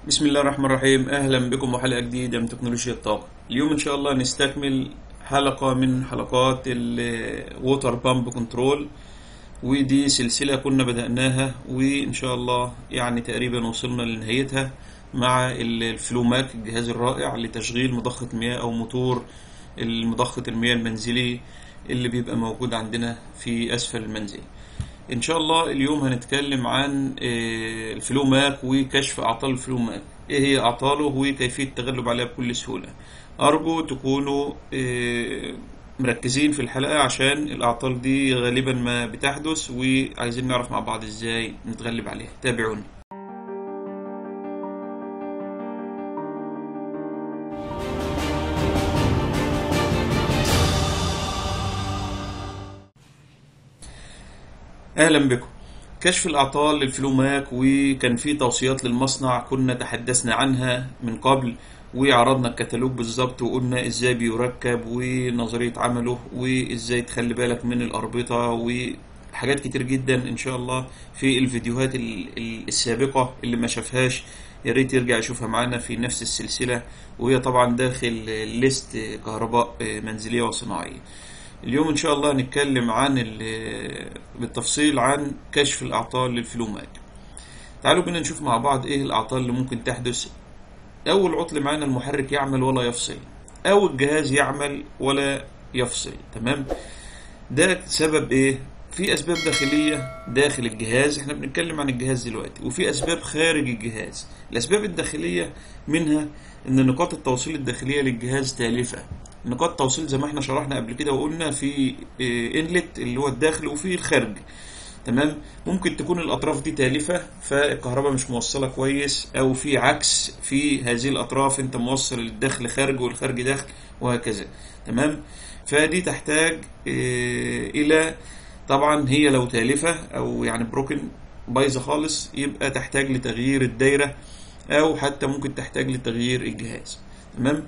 بسم الله الرحمن الرحيم اهلا بكم وحلقه جديده من تكنولوجيا الطاقه اليوم ان شاء الله نستكمل حلقه من حلقات الووتر بامب كنترول ودي سلسله كنا بدأناها وان شاء الله يعني تقريبا وصلنا لنهايتها مع الفلوماك الجهاز الرائع لتشغيل مضخة مياه او موتور المضخة المياه المنزلي اللي بيبقى موجود عندنا في اسفل المنزل ان شاء الله اليوم هنتكلم عن آه، الفلوماك وكشف اعطال الفلوماك ايه هي اعطاله وكيفيه التغلب عليها بكل سهوله ارجو تكونوا آه، مركزين في الحلقه عشان الاعطال دي غالبا ما بتحدث وعايزين نعرف مع بعض ازاي نتغلب عليها تابعوني اهلا بكم كشف الاعطال للفلوماك وكان في توصيات للمصنع كنا تحدثنا عنها من قبل وعرضنا الكتالوج بالظبط وقلنا ازاي بيركب ونظرية عمله وازاي تخلي بالك من الاربطة وحاجات كتير جدا ان شاء الله في الفيديوهات ال- ال- السابقة اللي ما شافهاش يا ريت يرجع يشوفها معانا في نفس السلسلة وهي طبعا داخل ليست كهرباء منزلية وصناعية اليوم ان شاء الله هنتكلم عن ال- بالتفصيل عن كشف الاعطال للفلوماك تعالوا بينا نشوف مع بعض ايه الاعطال اللي ممكن تحدث اول عطل معانا المحرك يعمل ولا يفصل او الجهاز يعمل ولا يفصل تمام ده سبب ايه في اسباب داخليه داخل الجهاز احنا بنتكلم عن الجهاز دلوقتي وفي اسباب خارج الجهاز الاسباب الداخليه منها ان نقاط التوصيل الداخليه للجهاز تالفه نقاط التوصيل زي ما احنا شرحنا قبل كده وقلنا في انلت اللي هو الداخل وفي الخارج تمام ممكن تكون الاطراف دي تالفه فالكهرباء مش موصله كويس او في عكس في هذه الاطراف انت موصل الداخل خارج والخارج داخل وهكذا تمام فدي تحتاج آه، الى طبعا هي لو تالفه او يعني بروكن بايظه خالص يبقى تحتاج لتغيير الدايره او حتى ممكن تحتاج لتغيير الجهاز تمام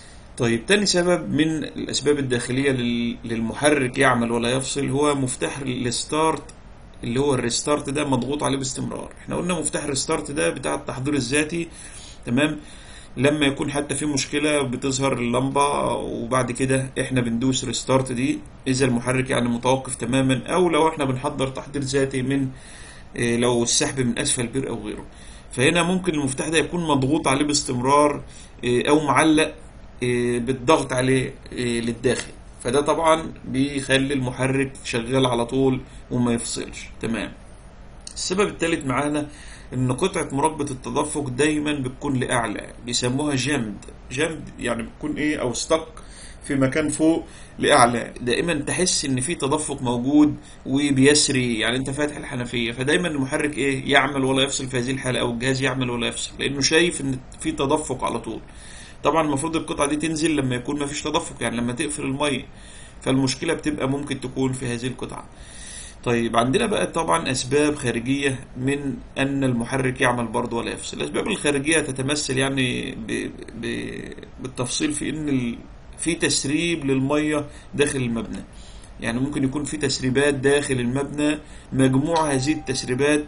طيب تاني سبب من الأسباب الداخلية لل- للمحرك يعمل ولا يفصل هو مفتاح الستارت اللي هو الريستارت ده مضغوط عليه باستمرار احنا قلنا مفتاح الريستارت ده بتاع التحضير الذاتي تمام لما يكون حتى في مشكلة بتظهر اللمبة وبعد كده احنا بندوس ريستارت دي اذا المحرك يعني متوقف تماما او لو احنا بنحضر تحضير ذاتي من إيه، لو السحب من اسفل بير او غيره فهنا ممكن المفتاح ده يكون مضغوط عليه باستمرار إيه، او معلق إيه، بالضغط عليه إيه، للداخل فده طبعا بيخلي المحرك شغال على طول وما يفصلش تمام السبب الثالث معانا ان قطعة مراقبة التدفق دايما بتكون لأعلى بيسموها جمد جمد يعني بتكون ايه او ستك في مكان فوق لأعلى دائما تحس ان في تدفق موجود وبيسري يعني انت فاتح الحنفية فدايما المحرك ايه يعمل ولا يفصل في هذه الحالة او الجهاز يعمل ولا يفصل لانه شايف ان في تدفق على طول طبعا المفروض القطعة دي تنزل لما يكون مفيش تدفق يعني لما تقفل المية فالمشكلة بتبقى ممكن تكون في هذه القطعة طيب عندنا بقى طبعا أسباب خارجية من أن المحرك يعمل برضه ولا يفصل الأسباب الخارجية تتمثل يعني ب... ب... بالتفصيل في أن ال... في تسريب للمية داخل المبنى يعني ممكن يكون في تسريبات داخل المبنى مجموع هذه التسريبات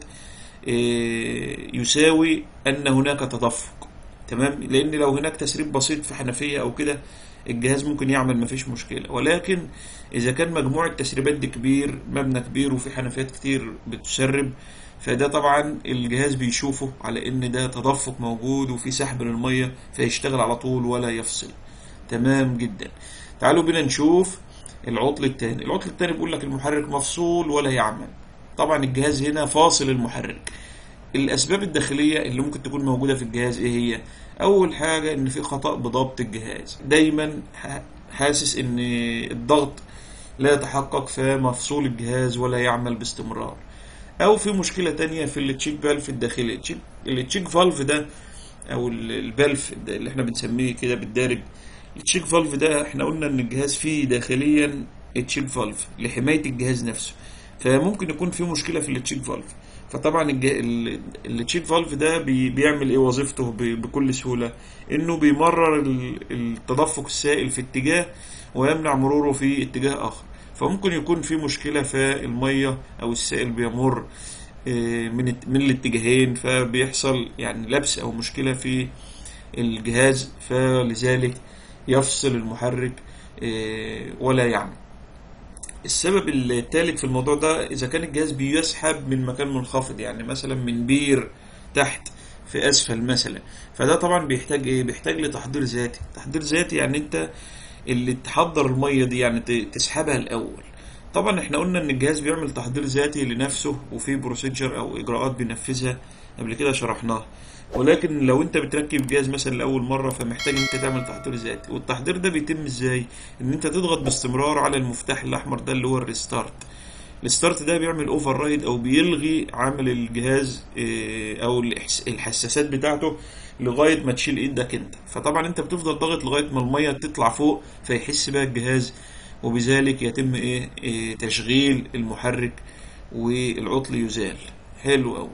إيه، يساوي أن هناك تدفق تمام لأن لو هناك تسريب بسيط في حنفية أو كده الجهاز ممكن يعمل مفيش مشكلة ولكن إذا كان مجموع التسريبات دي كبير مبنى كبير وفي حنفيات كتير بتسرب فده طبعا الجهاز بيشوفه على إن ده تدفق موجود وفي سحب للمية فيشتغل على طول ولا يفصل تمام جدا تعالوا بينا نشوف العطل التاني العطل التاني بيقول لك المحرك مفصول ولا يعمل طبعا الجهاز هنا فاصل المحرك الاسباب الداخليه اللي ممكن تكون موجوده في الجهاز ايه هي اول حاجه ان في خطا بضبط الجهاز دايما ح- حاسس ان الضغط لا يتحقق فمفصول الجهاز ولا يعمل باستمرار او في مشكله تانية في التشيك فالف الداخلي التشيك التشيك فالف ده او ال- الفالف ده اللي احنا بنسميه كده بالدارج التشيك فالف ده احنا قلنا ان الجهاز فيه داخليا التشيك فالف لحمايه الجهاز نفسه فممكن يكون في مشكله في التشيك فالف فطبعا الج- ال- التشيك فالف ده بي- بيعمل ايه وظيفته ب- بكل سهوله انه بيمرر ال- التدفق السائل في اتجاه ويمنع مروره في اتجاه اخر فممكن يكون في مشكله في الميه او السائل بيمر آه، من الت- من الاتجاهين فبيحصل يعني لبس او مشكله في الجهاز فلذلك يفصل المحرك آه، ولا يعمل السبب الثالث في الموضوع ده اذا كان الجهاز بيسحب من مكان منخفض يعني مثلا من بير تحت في اسفل مثلا فده طبعا بيحتاج ايه بيحتاج لتحضير ذاتي تحضير ذاتي يعني انت اللي تحضر الميه دي يعني ت- تسحبها الاول طبعا احنا قلنا ان الجهاز بيعمل تحضير ذاتي لنفسه وفي بروسيجر او اجراءات بينفذها قبل كده شرحناها ولكن لو انت بتركب جهاز مثلا لاول مره فمحتاج ان انت تعمل تحضير ذاتي والتحضير ده بيتم ازاي ان انت تضغط باستمرار على المفتاح الاحمر ده اللي هو الريستارت الستارت ده بيعمل اوفر رايد او بيلغي عمل الجهاز اه، او الإحس- الحساسات بتاعته لغايه ما تشيل ايدك انت فطبعا انت بتفضل ضاغط لغايه ما الميه تطلع فوق فيحس بها الجهاز وبذلك يتم ايه, إيه تشغيل المحرك والعطل يزال حلو قوي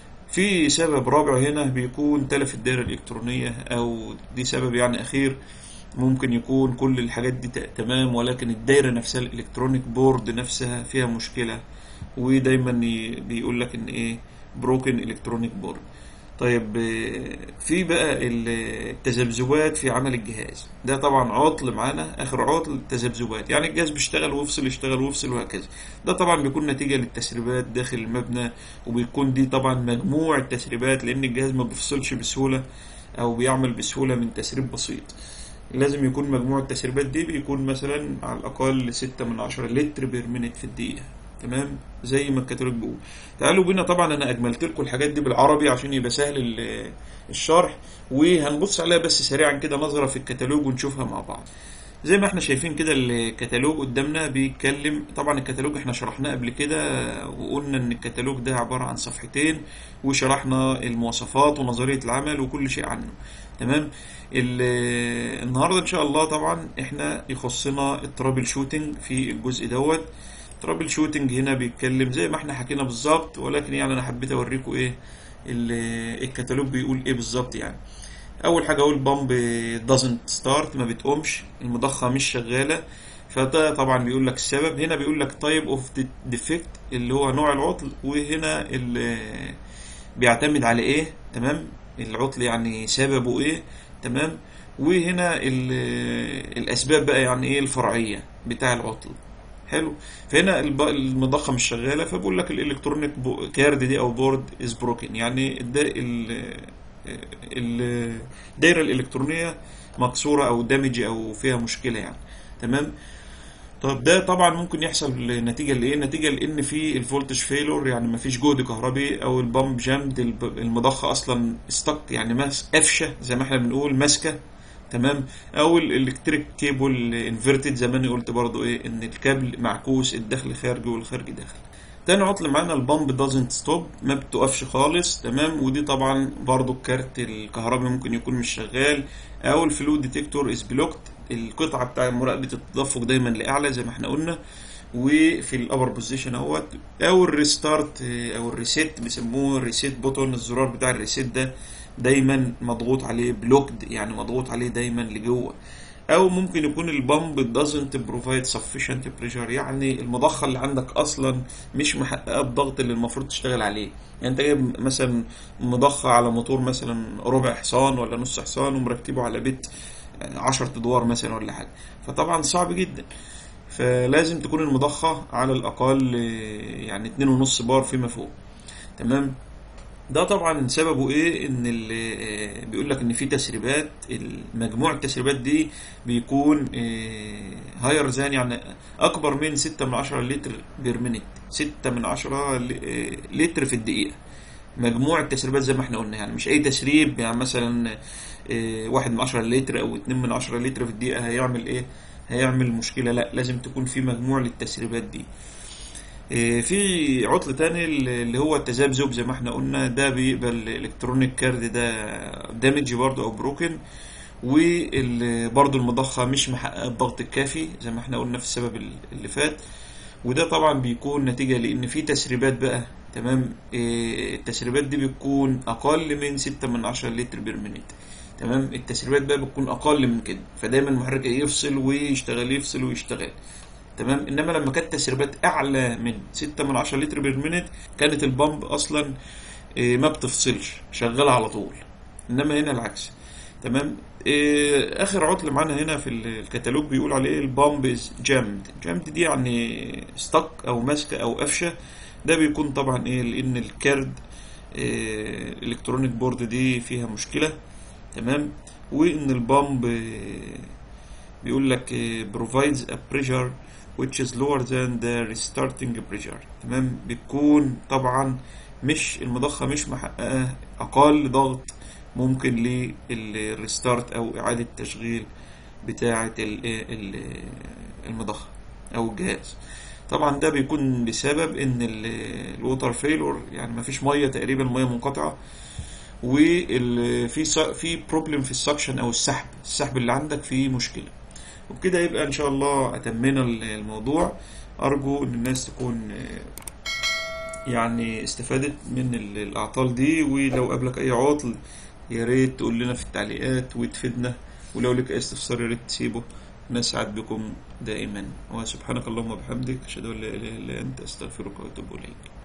في سبب رابع هنا بيكون تلف الدائرة الإلكترونية أو دي سبب يعني أخير ممكن يكون كل الحاجات دي ت- تمام ولكن الدايرة نفسها الإلكترونيك بورد نفسها فيها مشكلة ودايما ي- بيقول لك إن إيه بروكن إلكترونيك بورد طيب آه، في بقى ال- التذبذبات في عمل الجهاز ده طبعا عطل معانا اخر عطل التذبذبات يعني الجهاز بيشتغل ويفصل يشتغل ويفصل وهكذا ده طبعا بيكون نتيجة للتسريبات داخل المبنى وبيكون دي طبعا مجموع التسريبات لان الجهاز ما بيفصلش بسهولة او بيعمل بسهولة من تسريب بسيط لازم يكون مجموع التسريبات دي بيكون مثلا على الأقل ستة من عشرة لتر بير مينت في الدقيقة تمام زي ما الكتالوج بيقول تعالوا بينا طبعا انا اجملت لكم الحاجات دي بالعربي عشان يبقى سهل ال- الشرح وهنبص عليها بس سريعا كده نظرة في الكتالوج ونشوفها مع بعض زي ما احنا شايفين كده الكتالوج قدامنا بيتكلم طبعا الكتالوج احنا شرحناه قبل كده وقلنا ان الكتالوج ده عبارة عن صفحتين وشرحنا المواصفات ونظرية العمل وكل شيء عنه تمام ال- النهارده ان شاء الله طبعا احنا يخصنا الترابل شوتنج في الجزء دوت ترابل شوتنج هنا بيتكلم زي ما احنا حكينا بالظبط ولكن يعني انا حبيت اوريكم ايه ال- الكتالوج بيقول ايه بالظبط يعني اول حاجه اقول بامب doesn't ستارت ما بتقومش المضخه مش شغاله فده طبعا بيقول لك السبب هنا بيقول لك تايب اوف ديفكت اللي هو نوع العطل وهنا ال- بيعتمد على ايه تمام العطل يعني سببه ايه تمام وهنا ال- الاسباب بقى يعني ايه الفرعيه بتاع العطل حلو فهنا الب- المضخه مش شغاله فبقول لك الالكترونيك بو- كارد دي او بورد از بروكن يعني ده ال- ال- الدايره الالكترونيه مكسوره او دامج او فيها مشكله يعني تمام طب ده طبعا ممكن يحصل نتيجه لايه نتيجه لان في الفولتج فيلور يعني مفيش جهد كهربي او البامب جامد الب- المضخه اصلا استك يعني ماس قفشه زي ما احنا بنقول ماسكه تمام او الالكتريك كيبل انفيرتد زي ما انا قلت برضو ايه ان الكابل معكوس الداخل خارجي والخارجي داخل تاني عطل معانا البامب دازنت ستوب ما بتقفش خالص تمام ودي طبعا برضو الكارت الكهربي ممكن يكون مش شغال او الفلو ديتكتور از بلوكت القطعه بتاع مراقبه التدفق دايما لاعلى زي ما احنا قلنا وفي الابر بوزيشن اهوت او الريستارت او الريسيت بيسموه الريسيت بوتون الزرار بتاع الريسيت ده دايما مضغوط عليه بلوكد يعني مضغوط عليه دايما لجوه او ممكن يكون البامب doesn't provide sufficient pressure يعني المضخه اللي عندك اصلا مش محققه الضغط اللي المفروض تشتغل عليه يعني انت جايب مثلا مضخه على موتور مثلا ربع حصان ولا نص حصان ومركبه على بيت 10 ادوار مثلا ولا حاجه فطبعا صعب جدا فلازم تكون المضخه على الاقل يعني 2.5 بار فيما فوق تمام ده طبعا سببه ايه ان ال- بيقول لك ان في تسريبات مجموع التسريبات دي بيكون هاير زان يعني اكبر من 6 من 10 لتر بير مينيت 6 من 10 ل- آه، لتر في الدقيقه مجموع التسريبات زي ما احنا قلنا يعني مش اي تسريب يعني مثلا آه، واحد من 10 لتر او اتنين من 10 لتر في الدقيقه هيعمل ايه هيعمل مشكله لا لازم تكون في مجموع للتسريبات دي إيه، في عطل تاني اللي هو التذبذب زي ما احنا قلنا ده بيبقى الالكترونيك كارد ده دامج برضه او بروكن وبرضه المضخه مش محققه الضغط الكافي زي ما احنا قلنا في السبب اللي فات وده طبعا بيكون نتيجه لان في تسريبات بقى تمام إيه، التسريبات دي بتكون اقل من 6 من 10 لتر بير مينيت تمام التسريبات بقى بتكون اقل من كده فدايما المحرك يفصل ويشتغل يفصل ويشتغل تمام انما لما كانت تسريبات اعلى من 6 من 10 لتر بير مينت كانت البامب اصلا آه، ما بتفصلش شغاله على طول انما هنا العكس تمام آه، اخر عطل معانا هنا في الكتالوج بيقول عليه البامب از جامد جامد دي يعني ستك او ماسكه او قفشه ده بيكون طبعا ايه لان الكارد آه، الالكترونيك بورد دي فيها مشكله تمام وان البامب آه، بيقول لك آه، provides a pressure which is lower than the restarting pressure تمام بتكون طبعا مش المضخة مش محققة أقل ضغط ممكن للريستارت أو إعادة تشغيل بتاعة ال- ال- المضخة أو الجهاز طبعا ده بيكون بسبب ان الووتر فيلور يعني مفيش ميه تقريبا الميه منقطعه وفي في بروبلم في السكشن او السحب السحب اللي عندك فيه مشكله وبكده يبقى ان شاء الله اتمينا الموضوع ارجو ان الناس تكون آه، يعني استفادت من ال- الاعطال دي ولو قابلك اي عطل يا ريت تقول لنا في التعليقات وتفيدنا ولو لك اي استفسار يا ريت تسيبه نسعد بكم دائما وسبحانك اللهم وبحمدك اشهد ان لا اله الا انت استغفرك واتوب اليك